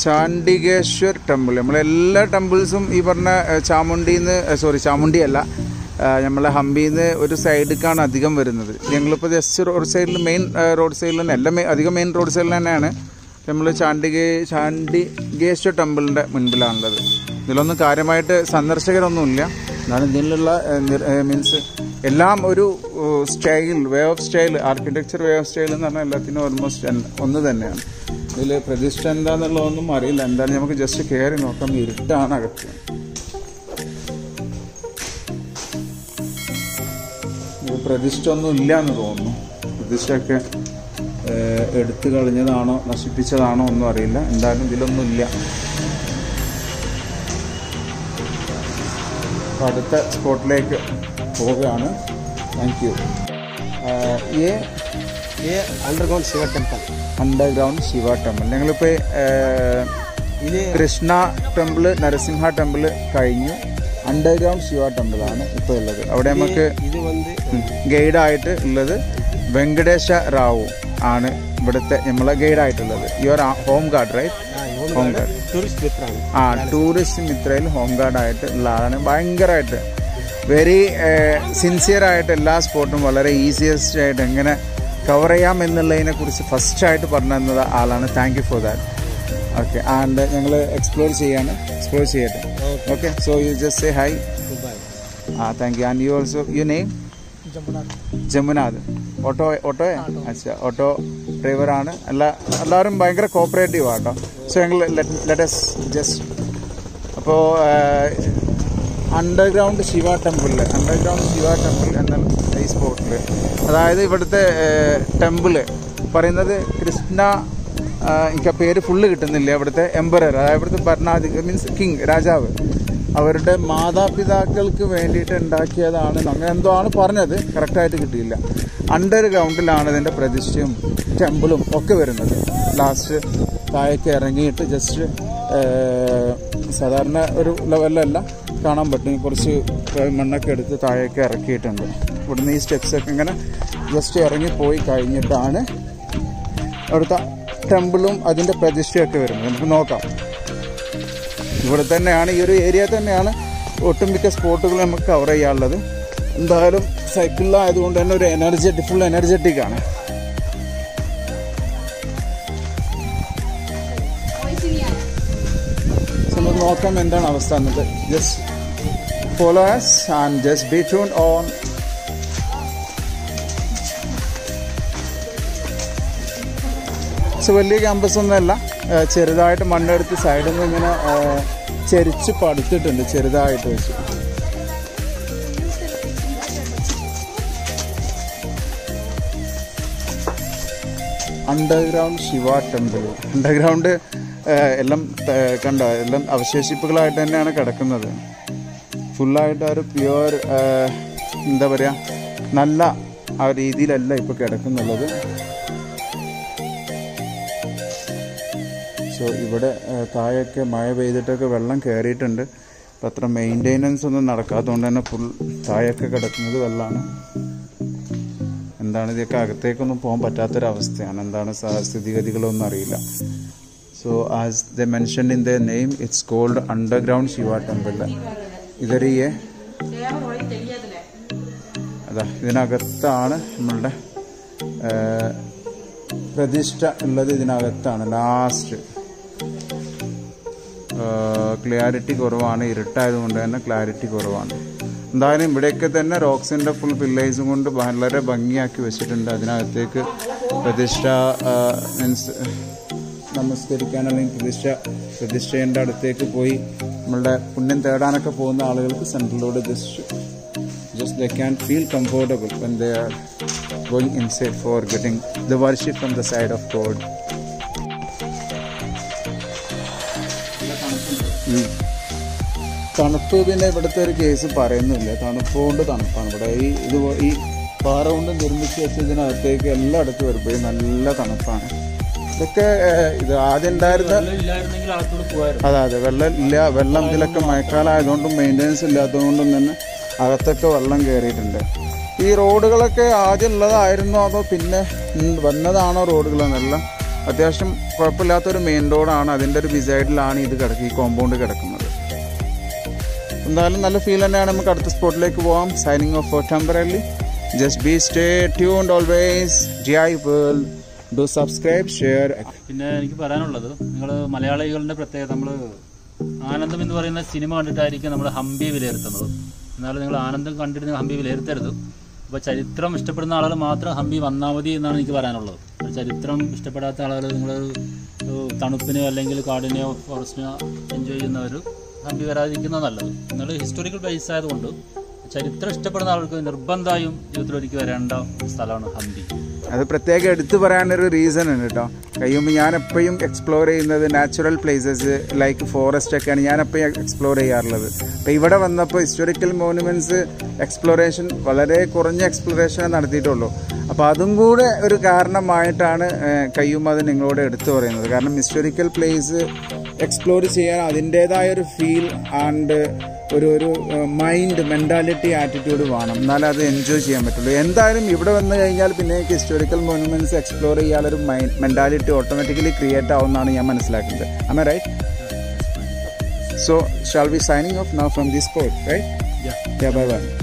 ചാണ്ടികേശ്വർ temple നമ്മളെല്ലാ ടെമ്പിൾസും ഈ പറഞ്ഞ ഏഹ്, ചാമുണ്ടിന്ന് സോറി ചാമുണ്ടി അല്ല ഏഹ്, നമ്മളെ ഹംപിന്ന് ഒരു സൈഡിലേക്കാണ് അധികം വരുന്നത് ഞങ്ങളിപ്പോൾ ജസ്റ്റ് റോഡ് സൈഡിൽ മെയിൻ റോഡ് സൈഡിൽ തന്നെ എല്ലാം മെ- അധികം മെയിൻ റോഡ് സൈഡിൽ തന്നെയാണ് നമ്മൾ ചാണ്ടികേ ചാണ്ടികേശ്വർ ടെമ്പിളിൻ്റെ മുൻപിലാണുള്ളത് ഇതിലൊന്നും കാര്യമായിട്ട് സന്ദർശകരൊന്നുമില്ല എന്നാലും ഇതിലുള്ള മീൻസ് എല്ലാം ഒരു style way of style architecture way of style എന്ന് പറഞ്ഞാൽ എല്ലാത്തിനും ഓൾമോസ്റ്റ് ഒന്ന് തന്നെയാണ് ഇതിൽ പ്രതിഷ്ഠ എന്താന്നുള്ളതൊന്നും അറിയില്ല എന്തായാലും നമുക്ക് ജസ്റ്റ് കയറി നോക്കാം ഇരുട്ടാണ് അകത്ത് ഇത് പ്രതിഷ്ഠ ഒന്നും ഇല്ല എന്ന് തോന്നുന്നു പ്രതിഷ്ഠയൊക്കെ ഏഹ്, എടുത്തു കളഞ്ഞതാണോ നശിപ്പിച്ചതാണോ ഒന്നും അറിയില്ല എന്തായാലും ഇതിലൊന്നും ഇല്ല അപ്പോൾ അടുത്ത സ്പോട്ടിലേക്ക് പോവുകയാണ് താങ്ക് യു ഈ ये underground Shiva temple underground Shiva temple ഞങ്ങളിപ്പോൾ ഇത് കൃഷ്ണ ടെമ്പിള് നരസിംഹ ടെമ്പിള് കഴിഞ്ഞു അണ്ടർഗ്രൗണ്ട് ശിവ ടെമ്പിളാണ് ഇപ്പോൾ ഉള്ളത് അവിടെ നമുക്ക് ഇത് വന്ന് ഗൈഡായിട്ട് ഉള്ളത് വെങ്കടേശ റാവു ആണ് ഇവിടുത്തെ നമ്മളെ ഗൈഡായിട്ടുള്ളത് your home guard right home guard tourist മിത്രാണ് ആ ടൂറിസ്റ്റ് മിത്രയിൽ ഹോം ഗാർഡായിട്ട് ഉള്ള ആളാണ് ഭയങ്കരമായിട്ട് വെരി സിൻസിയർ ആയിട്ട് എല്ലാ സ്പോട്ടും വളരെ ഈസിയസ്റ്റ് ആയിട്ട് എങ്ങനെ കവർ ചെയ്യാം എന്നുള്ളതിനെ കുറിച്ച് ഫസ്റ്റ് ആയിട്ട് പറഞ്ഞു തന്നത് ആളാണ് thank you for that okay and ഞങ്ങൾ എക്സ്പ്ലോർ ചെയ്യാണ് എക്സ്പ്ലോർ ചെയ്യട്ടെ okay so you just say hi Dubai ആ thank you and you also you name Jamunath auto auto അച്ഛാ ഓട്ടോ ഡ്രൈവറാണ് എല്ലാ എല്ലാവരും ഭയങ്കര കോപ്പറേറ്റീവ് ആട്ടോ സോ ഞങ്ങൾ ലെറ്റസ് ജസ്റ്റ് അപ്പോൾ അണ്ടർഗ്രൗണ്ട് ശിവ ടെമ്പിളിൽ അണ്ടർഗ്രൗണ്ട് ശിവ ടെമ്പിൾ എന്ന ഈ സ്പോട്ടിൽ അതായത് ഇവിടുത്തെ ടെമ്പിള് പറയുന്നത് കൃഷ്ണ ആ, എനിക്ക് ആ പേര് ഫുള്ള് കിട്ടുന്നില്ല ഇവിടുത്തെ എംബറർ അതായത് ഇവിടുത്തെ ഭരണാധികാരി മീൻസ് കിങ് രാജാവ് അവരുടെ മാതാപിതാക്കൾക്ക് വേണ്ടിയിട്ട് ഉണ്ടാക്കിയതാണ് അങ്ങനെ എന്തോ ആണ് പറഞ്ഞത് കറക്റ്റായിട്ട് കിട്ടിയില്ല അണ്ടർ ഗ്രൗണ്ടിലാണ് ഇതിൻ്റെ പ്രതിഷ്ഠയും ടെമ്പിളും ഒക്കെ വരുന്നത് ലാസ്റ്റ് താഴേക്ക് ഇറങ്ങിയിട്ട് ജസ്റ്റ് സാധാരണ ഒരു ലെവലിലല്ല കാണാൻ പറ്റും കുറച്ച് മണ്ണൊക്കെ എടുത്ത് താഴേക്ക് ഇറക്കിയിട്ടുണ്ട് ഇവിടുന്ന് ഈ സ്റ്റെപ്സൊക്കെ ഇങ്ങനെ ജസ്റ്റ് ഇറങ്ങി പോയി കഴിഞ്ഞിട്ടാണ് അവിടുത്തെ ടെമ്പിളും അതിൻ്റെ പ്രതിഷ്ഠയൊക്കെ വരുന്നത് നമുക്ക് നോക്കാം ഇവിടെ തന്നെയാണ് ഈ ഒരു ഏരിയ തന്നെയാണ് ഒട്ടുമിക്ക സ്പോട്ടുകൾ നമുക്ക് കവർ ചെയ്യാനുള്ളത് എന്തായാലും സൈക്കിളിലായതുകൊണ്ട് തന്നെ ഒരു എനർജറ്റിക് ഫുൾ എനർജറ്റിക് ആണ് So, നമുക്ക് നോക്കാം എന്താണ് അവസ്ഥ എന്നത് just follow us and just be tuned on so വലിയ ക്യാമ്പസ് ഒന്നുമല്ല ഏഹ് ചെറുതായിട്ട് മണ്ണെടുത്ത് സൈഡിൽ നിന്ന് ഇങ്ങനെ ഏഹ് ചെരിച്ച് പടുത്തിട്ടുണ്ട് ചെറുതായിട്ട് വെച്ച് അണ്ടർഗ്രൗണ്ട് ശിവ ടെമ്പിൾ അണ്ടർഗ്രൗണ്ട് എല്ലാം ഏഹ് കണ്ടോ എല്ലാം അവശേഷിപ്പുകളായിട്ട് തന്നെയാണ് കിടക്കുന്നത് ഫുള്ളായിട്ട് ആ ഒരു പ്യുവർ എന്താ പറയുക നല്ല ആ രീതിയിലല്ല ഇപ്പോൾ കിടക്കുന്നുള്ളത് സോ ഇവിടെ ആ, താഴെയൊക്കെ മഴ പെയ്തിട്ടൊക്കെ വെള്ളം കയറിയിട്ടുണ്ട് അപ്പം അത്ര മെയിൻ്റെനൻസ് ഒന്നും നടക്കാത്തതുകൊണ്ട് തന്നെ ഫുൾ താഴെയൊക്കെ കിടക്കുന്നത് വെള്ളമാണ് എന്താണ് ഇതൊക്കെ അകത്തേക്കൊന്നും പോകാൻ പറ്റാത്തൊരവസ്ഥയാണ് എന്താണ് സ- സ്ഥിതിഗതികളൊന്നും അറിയില്ല so as the mention in the name it's called underground Shiva temple ഇതൊരിയെ അതാ ഇതിനകത്താണ് നമ്മളുടെ ആ, പ്രതിഷ്ഠ ഉള്ളത് ഇതിനകത്താണ് ലാസ്റ്റ് ക്ലിയാരിറ്റി കുറവാണ് ഇരുട്ടായതുകൊണ്ട് തന്നെ ക്ലാരിറ്റി കുറവാണ് എന്തായാലും ഇവിടെയൊക്കെ തന്നെ റോക്സിൻ്റെ ഫുൾ പില്ലേഴ്സും കൊണ്ട് വളരെ ഭംഗിയാക്കി വെച്ചിട്ടുണ്ട് അതിനകത്തേക്ക് പ്രതിഷ്ഠ മീൻസ് നമസ്കരിക്കാൻ അല്ലെങ്കിൽ പ്രതിഷ്ഠ പ്രതിഷ്ഠേൻ്റെ അടുത്തേക്ക് പോയി നമ്മളുടെ പുണ്യം തേടാനൊക്കെ പോകുന്ന ആളുകൾക്ക് സെൻട്രലിലൂടെ just just they can feel comfortable when they are going inside for getting the worship from the side of God. ഉം. തണുപ്പ് പിന്നെ ഇവിടുത്തെ ഒരു കേസ് പറയുന്നില്ല തണുപ്പ് കൊണ്ട് തണുപ്പാണ് ഇവിടെ ഈ ഇത് പോ- ഈ പാറ കൊണ്ട് നിർമ്മിച്ച് വെച്ചതിനകത്തേക്ക് എല്ലായിടത്തും വരുമ്പോൾ നല്ല തണുപ്പാണ് ഇതൊക്കെ ഏഹ്, ഇത് ആദ്യം ഉണ്ടായിരുന്ന ഇല്ലായിരുന്നെങ്കിൽ അകത്തോട് പോകായിരുന്നു അതെ അതെ വെള്ളം ഇല്ല വെള്ളം ഇതിലൊക്കെ മഴക്കാലമായതുകൊണ്ടും മെയിൻ്റെനൻസ് ഇല്ലാത്തതുകൊണ്ടും തന്നെ അകത്തൊക്കെ വെള്ളം കയറിയിട്ടുണ്ട് ഈ റോഡുകളൊക്കെ ആദ്യം ഉള്ളതായിരുന്നോ അതോ പിന്നെ ഉം വന്നതാണോ റോഡുകളെന്നല്ല അത്യാവശ്യം കുഴപ്പമില്ലാത്തൊരു മെയിൻ റോഡാണ് അതിൻ്റെ ഒരു ബിസൈഡിലാണ് ഇത് കിടക്കുക ഈ കോമ്പൗണ്ട് കിടക്കുന്നത് എന്തായാലും നല്ല ഫീൽ തന്നെയാണ് നമുക്ക് അടുത്ത സ്പോട്ടിലേക്ക് പോവാം signing off for temporarily just be stay tuned always G I world do subscribe share പിന്നെ എനിക്ക് പറയാനുള്ളത് നിങ്ങൾ മലയാളികളുടെ പ്രത്യേകത നമ്മൾ ആനന്ദം എന്ന് പറയുന്ന സിനിമ കണ്ടിട്ടായിരിക്കും നമ്മൾ ഹംപി വിലയിരുത്തുന്നത് എന്നാൽ നിങ്ങൾ ആനന്ദം കണ്ടിട്ട് നിങ്ങൾ ഹംപി വിലയിരുത്തരുത് അപ്പോൾ ചരിത്രം ഇഷ്ടപ്പെടുന്ന ആളുകൾ മാത്രം ഹംപി വന്നാൽ മതി എന്നാണ് എനിക്ക് പറയാനുള്ളത് ഒരു ചരിത്രം ഇഷ്ടപ്പെടാത്ത ആളുകൾ നിങ്ങൾ തണുപ്പിനെയോ അല്ലെങ്കിൽ കാടിനെയോ ഫോറസ്റ്റിനെയോ എൻജോയ് ചെയ്യുന്നവർ ഹംപി വരാതിരിക്കുന്നത് നല്ലത് എന്നാൽ ഹിസ്റ്റോറിക്കൽ ബേസ് ആയതുകൊണ്ട് ചരിത്രം ഇഷ്ടപ്പെടുന്ന ആൾക്ക് നിർബന്ധമായും ജീവിതത്തിൽ ഒരിക്കൽ വരേണ്ട സ്ഥലമാണ് ഹംപി അത് പ്രത്യേകം എടുത്തു പറയാനൊരു റീസൺ ഉണ്ട് കേട്ടോ കഴിയുമ്പോൾ ഞാൻ എപ്പോഴും എക്സ്പ്ലോർ ചെയ്യുന്നത് നാച്ചുറൽ പ്ലേസസ് ലൈക്ക് ഫോറസ്റ്റ് ഒക്കെയാണ് ഞാൻ എപ്പോഴും എക്സ്പ്ലോർ ചെയ്യാറുള്ളത് അപ്പോൾ ഇവിടെ വന്നപ്പോൾ ഹിസ്റ്റോറിക്കൽ മോണുമെൻറ്റ്സ് എക്സ്പ്ലോറേഷൻ വളരെ കുറഞ്ഞ എക്സ്പ്ലോറേഷനെ നടത്തിയിട്ടുള്ളൂ അപ്പോൾ അതും കൂടെ ഒരു കാരണമായിട്ടാണ് കയ്യും അത് നിങ്ങളോട് എടുത്തു പറയുന്നത് കാരണം ഹിസ്റ്റോറിക്കൽ പ്ലേസ് എക്സ്പ്ലോർ ചെയ്യാൻ അതിൻ്റേതായ ഒരു ഫീൽ ആൻഡ് ഒരു ഒരു മൈൻഡ് മെൻറ്റാലിറ്റി ആറ്റിറ്റ്യൂഡ് വേണം എന്നാലേ അത് എൻജോയ് ചെയ്യാൻ പറ്റുള്ളൂ എന്തായാലും ഇവിടെ വന്നു കഴിഞ്ഞാൽ പിന്നെ എനിക്ക് ഹിസ്റ്റോറിക്കൽ മോണുമെന്റ്സ് എക്സ്പ്ലോർ ചെയ്യാനൊരു മൈൻഡ് മെൻറ്റാലിറ്റി ഓട്ടോമാറ്റിക്കലി ക്രിയേറ്റ് ആവുമെന്നാണ് ഞാൻ മനസ്സിലാക്കുന്നത് am I right so shall we signing off now from this spot right Yeah. yeah bye bye